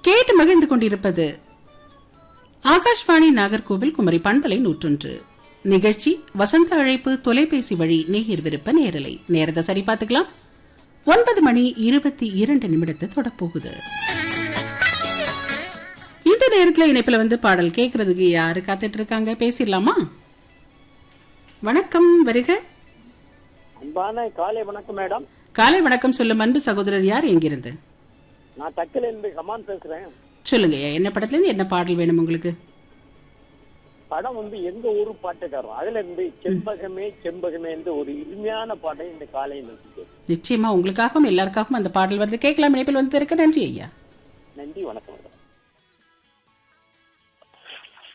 கேட்டு மகிழ்ந்து கொண்டிருப்பது ஆகாஷ்வாணி நாகர்கோவில் குமரி பண்பலை நூற்றொன்று நிகழ்ச்சி வசந்த அழைப்பு தொலைபேசி வழி நேயர் விருப்ப நேரலை நேரத்தை சரி பார்த்துக்கலாம் ஒன்பது மணி இருபத்தி இரண்டு நிமிடத்தை தொடப்போகுது இந்த நேரத்துல இணைப்புல வந்து பாடல் கேட்கறதுக்கு யாரு காத்துட்டு இருக்காங்க பேசிடலாமா வணக்கம் வருக அன்பான காலை வணக்கம் மேடம் காலை வணக்கம் சொல்லும் அன்பு சகோதரர் யார் எங்கிருந்து நான் தக்கல இருந்து கமான் பேசுறேன் சொல்லுங்க என்ன படத்துல இருந்து என்ன பாடல் வேணும் உங்களுக்கு படம் வந்து எங்க ஊரு பாட்டுக்காரன் அதுல இருந்து செம்பகமே செம்பகமே என்று ஒரு இனிமையான பாட்டை இந்த காலை நிறுத்தி நிச்சயமா உங்களுக்காகவும் எல்லாருக்காகவும் அந்த பாடல் வருது கேட்கலாம் இணைப்பில் வந்து இருக்க நன்றி ஐயா நன்றி வணக்கம்